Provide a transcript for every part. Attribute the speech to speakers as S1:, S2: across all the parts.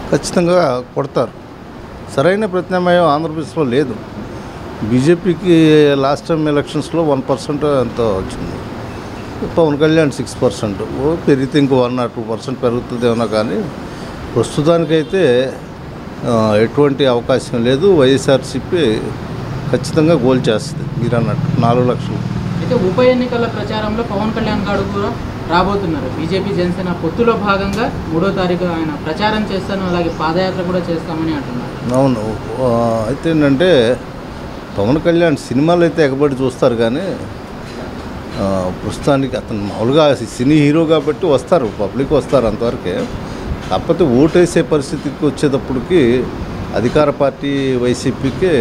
S1: ఖచ్చితంగా కొడతారు సరైన ప్రత్యామ్నాయం ఆంధ్రప్రదేశ్లో లేదు బీజేపీకి లాస్ట్ టైం ఎలక్షన్స్లో వన్ పర్సెంట్ ఎంతో వచ్చింది పవన్ కళ్యాణ్ సిక్స్ పర్సెంట్ ఓ పెరిగితే ఇంకో వన్ ఆర్ టూ పర్సెంట్ పెరుగుతుందేమో కానీ ప్రస్తుతానికైతే ఆ, ఎటువంటి అవకాశం లేదు వైఎస్ఆర్సీపీ ఖచ్చితంగా గోల్ చేస్తుంది మీరు అన్నట్టు నాలుగు లక్షలు
S2: అయితే ఉప ఎన్నికల ప్రచారంలో పవన్ కళ్యాణ్ గారు కూడా రాబోతున్నారు బీజేపీ జనసేన పొత్తులో భాగంగా మూడో తారీఖు ఆయన ప్రచారం చేస్తాను అలాగే పాదయాత్ర కూడా చేస్తామని అంటున్నారు
S1: అవును ఆ, అయితే ఏంటంటే పవన్ కళ్యాణ్ సినిమాలు అయితే ఎగబడి చూస్తారు కానీ ఆ, ప్రస్తుతానికి అతను మామూలుగా సినీ హీరో కాబట్టి వస్తారు పబ్లిక్ వస్తారు అంతవరకే కాకపోతే ఓటేసే పరిస్థితికి వచ్చేటప్పటికి అధికార పార్టీ వైసీపీకే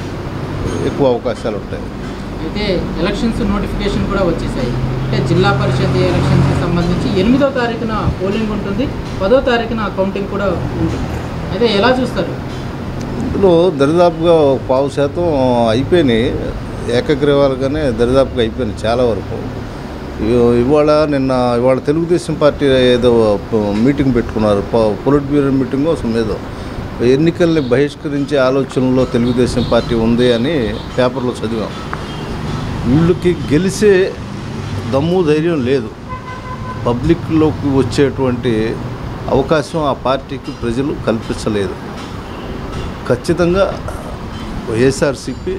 S1: ఎక్కువ అవకాశాలు ఉంటాయి
S2: అయితే ఎలక్షన్స్ నోటిఫికేషన్ కూడా వచ్చేసాయి అంటే జిల్లా పరిషత్ ఎలక్షన్స్కి సంబంధించి ఎనిమిదో తారీఖున పోలింగ్ ఉంటుంది పదో తారీఖున కౌంటింగ్ కూడా ఉంటుంది అయితే ఎలా చూస్తారు
S1: ఇందులో దరిదాపుగా ఒక పావు శాతం అయిపోయినాయి ఏకగ్రీవాలుగానే దరిదాపుగా అయిపోయినాయి చాలా వరకు ఇవ- ఇవాళ నిన్న ఇవాళ తెలుగుదేశం పార్టీ ఏదో ప- మీటింగ్ పెట్టుకున్నారు ప- పొలిట్ బ్యూరో మీటింగ్ కోసం ఏదో ఎన్నికల్ని బహిష్కరించే ఆలోచనలో తెలుగుదేశం పార్టీ ఉంది అని పేపర్లో చదివాం వీళ్ళకి గెలిచే దమ్ము ధైర్యం లేదు పబ్లిక్లోకి వచ్చేటువంటి అవకాశం ఆ పార్టీకి ప్రజలు కల్పించలేదు ఖచ్చితంగా వైఎస్ఆర్సిపి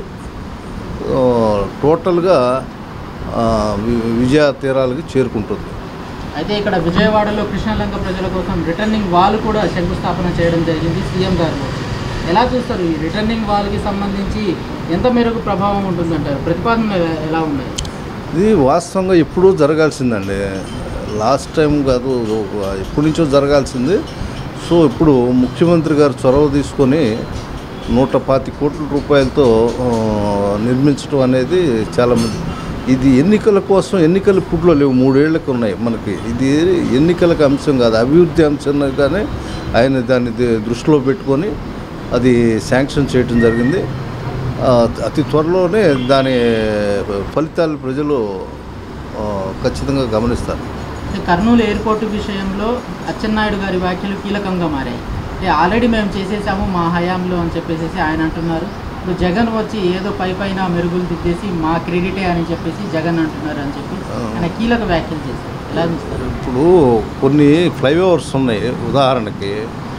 S1: ఆ, టోటల్గా ఆ, వి- విజయ తీరాలకి చేరుకుంటుంది
S2: అయితే ఇక్కడ విజయవాడలో కృష్ణలంక ప్రజల కోసం రిటర్నింగ్ వాల్ కూడా శంకుస్థాపన చేయడం జరిగింది సీఎం గారు వచ్చి. ఎలా చూస్తారు ఈ రిటర్నింగ్ వాల్కి సంబంధించి ఎంత మేరకు ప్రభావం ఉంటుందంటారు ప్రతిపాదనలు ఎలా- ఎలా ఉన్నాయి
S1: ఇది వాస్తవంగా ఎప్పుడూ జరగాల్సిందండి లాస్ట్ టైం కాదు ఎప్పటి నుంచో జరగాల్సింది సో ఇప్పుడు ముఖ్యమంత్రి గారు చొరవ తీసుకొని నూట పాతి కోట్ల రూపాయలతో ఆ, నిర్మించడం అనేది చాలా మంది ఇది ఎన్నికల కోసం ఎన్నికల పుట్లో లేవు మూడేళ్లకు ఉన్నాయి మనకి ఇది ఎన్నికలకు అంశం కాదు అభివృద్ధి అంశం కానీ ఆయన దాన్ని ది- దృష్టిలో పెట్టుకొని అది శాంక్షన్ చేయడం జరిగింది ఆ, అతి త్వరలోనే దాని ఫలితాలు ప్రజలు ఆ, ఖచ్చితంగా గమనిస్తారు
S2: అయితే కర్నూలు ఎయిర్పోర్టు విషయంలో అచ్చెన్నాయుడు గారి వ్యాఖ్యలు కీలకంగా మారాయి అంటే ఆల్రెడీ మేము చేసేసాము మా హయాంలో అని చెప్పేసి ఆయన అంటున్నారు ఇప్పుడు జగన్ వచ్చి ఏదో పై పైన మెరుగులు దిద్దేసి మా క్రెడిటే అని చెప్పేసి జగన్ అంటున్నారు అని చెప్పి ఆయన కీలక వ్యాఖ్యలు చేశారు ఎలా చూస్తారు
S1: ఇప్పుడు కొన్ని ఫ్లైఓవర్స్ ఉన్నాయి ఉదాహరణకి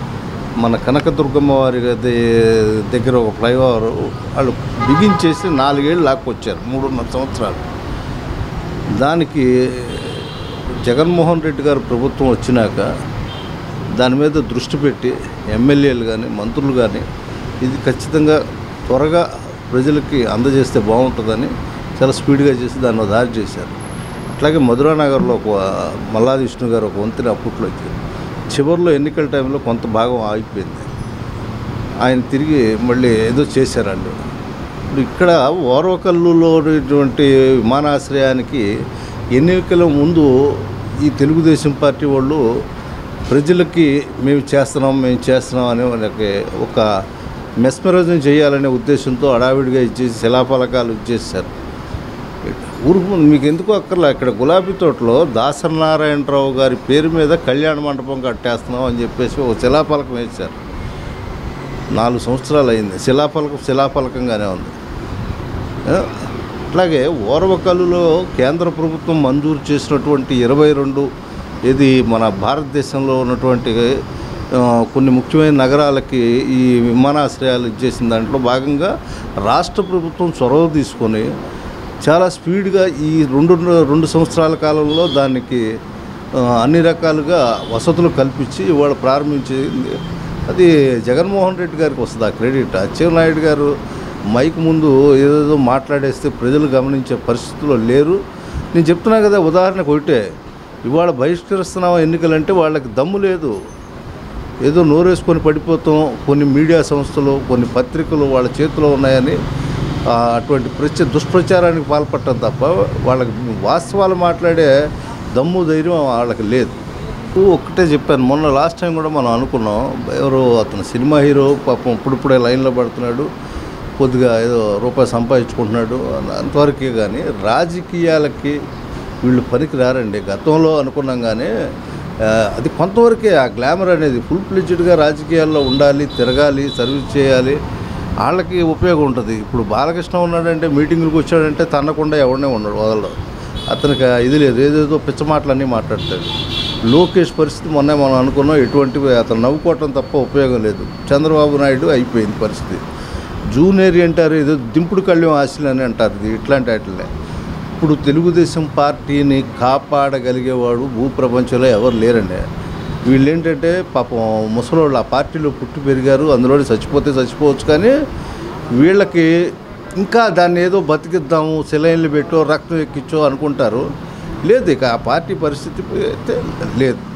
S1: మన కనకదుర్గమ్మ వారి గది దగ్గర ఒక ఫ్లైఓవర్ వాళ్ళు బిగించేసి నాలుగేళ్ళు లాక్కొచ్చారు మూడున్నర సంవత్సరాలు దానికి జగన్మోహన్ రెడ్డి గారు ప్రభుత్వం వచ్చినాక దాని మీద దృష్టి పెట్టి ఎమ్మెల్యేలు కానీ మంత్రులు కానీ ఇది ఖచ్చితంగా త్వరగా ప్రజలకి అందజేస్తే బాగుంటుందని చాలా స్పీడ్గా చేసి దాన్ని దారి చేశారు అట్లాగే మధురా నగర్లో ఒక మల్లాది విష్ణు గారు ఒక వంతెన అప్పట్లో ఇచ్చారు చివరిలో ఎన్నికల టైంలో కొంత భాగం ఆగిపోయింది ఆయన తిరిగి మళ్ళీ ఏదో చేశారండి ఇప్పుడు ఇక్కడ ఓర్వకల్లులో ఉన్నటువంటి విమానాశ్రయానికి ఎన్నికల ముందు ఈ తెలుగుదేశం పార్టీ వాళ్ళు ప్రజలకి మేము చేస్తున్నాం మేము చేస్తున్నాం అనే వాళ్ళకి ఒక మెస్మరైజం చేయాలనే ఉద్దేశంతో హడావిడిగా ఇచ్చేసి శిలాఫలకాలు ఇచ్చేసారు ఊరుకు మీకు ఎందుకు అక్కర్లా ఇక్కడ గులాబీ తోటలో దాసనారాయణరావు గారి పేరు మీద కళ్యాణ మండపం కట్టేస్తున్నాం అని చెప్పేసి ఒక శిలాఫలకం వేశారు నాలుగు సంవత్సరాలు అయింది శిలాఫలకం శిలాఫలకంగానే ఉంది ఆ, అట్లాగే ఓర్వకల్లులో కేంద్ర ప్రభుత్వం మంజూరు చేసినటువంటి ఇరవై రెండు ఇది మన భారతదేశంలో ఉన్నటువంటి ఆ, కొన్ని ముఖ్యమైన నగరాలకి ఈ విమానాశ్రయాలు ఇచ్చేసిన దాంట్లో భాగంగా రాష్ట్ర ప్రభుత్వం చొరవ తీసుకొని చాలా స్పీడ్గా ఈ రెండు రెండు సంవత్సరాల కాలంలో దానికి ఆ, అన్ని రకాలుగా వసతులు కల్పించి ఇవాళ ప్రారంభించింది అది జగన్మోహన్ రెడ్డి గారికి వస్తుంది ఆ క్రెడిట్ అచ్చెన్నాయుడు గారు మైక్ ముందు ఏదేదో మాట్లాడేస్తే ప్రజలు గమనించే పరిస్థితుల్లో లేరు నేను చెప్తున్నా కదా ఉదాహరణకు ఒకటే ఇవాళ బహిష్కరిస్తున్నాం ఎన్నికలంటే వాళ్ళకి దమ్ము లేదు ఏదో నోరేసుకొని పడిపోతాం కొన్ని మీడియా సంస్థలు కొన్ని పత్రికలు వాళ్ళ చేతిలో ఉన్నాయని ఆ, అటువంటి ప్రచ దుష్ప్రచారానికి పాల్పడటం తప్ప వాళ్ళకి వాస్తవాలు మాట్లాడే దమ్ము ధైర్యం వాళ్ళకి లేదు ఒక్కటే చెప్పాను మొన్న లాస్ట్ టైం కూడా మనం అనుకున్నాం ఎవరో అతను సినిమా హీరో పాపం ఇప్పుడిప్పుడే లైన్లో పడుతున్నాడు కొద్దిగా ఏదో రూపాయి సంపాదించుకుంటున్నాడు అన్న- అంతవరకే కానీ రాజకీయాలకి వీళ్ళు పనికి రారండి గతంలో అనుకున్నాం కానీ ఆ, అది కొంతవరకే ఆ గ్లామర్ అనేది ఫుల్ ప్లెజ్డ్గా రాజకీయాల్లో ఉండాలి తిరగాలి సర్వీస్ చేయాలి వాళ్ళకి ఉపయోగం ఉంటుంది ఇప్పుడు బాలకృష్ణ ఉన్నాడంటే మీటింగులకు వచ్చాడంటే తన్నకుండా ఎవడనే ఉన్నాడు వదలడు అతనికి ఆ ఇది లేదు ఏదేదో పిచ్చ మాటలన్నీ మాట్లాడతాడు లోకేష్ పరిస్థితి మొన్న మనం అనుకున్నాం ఎటువంటివి అతను నవ్వుకోవటం తప్ప ఉపయోగం లేదు చంద్రబాబు నాయుడు అయిపోయింది పరిస్థితి జూనియర్ అంటారు ఏదో దింపుడు కళ్ళెం ఆశలు అని అంటారు ఇది ఇట్లాంటి వాటిలే ఇప్పుడు తెలుగుదేశం పార్టీని కాపాడగలిగేవాడు భూప్రపంచంలో ఎవరు లేరండి వీళ్ళు ఏంటంటే పాపం ముసలోళ్ళు ఆ పార్టీలో పుట్టి పెరిగారు అందులో చచ్చిపోతే చచ్చిపోవచ్చు కానీ వీళ్ళకి ఇంకా దాన్ని ఏదో బతికిద్దాము సెలైన్లు పెట్టో రక్తం ఎక్కించో అనుకుంటారు లేదు ఇక ఆ పార్టీ పరిస్థితి అయితే లేదు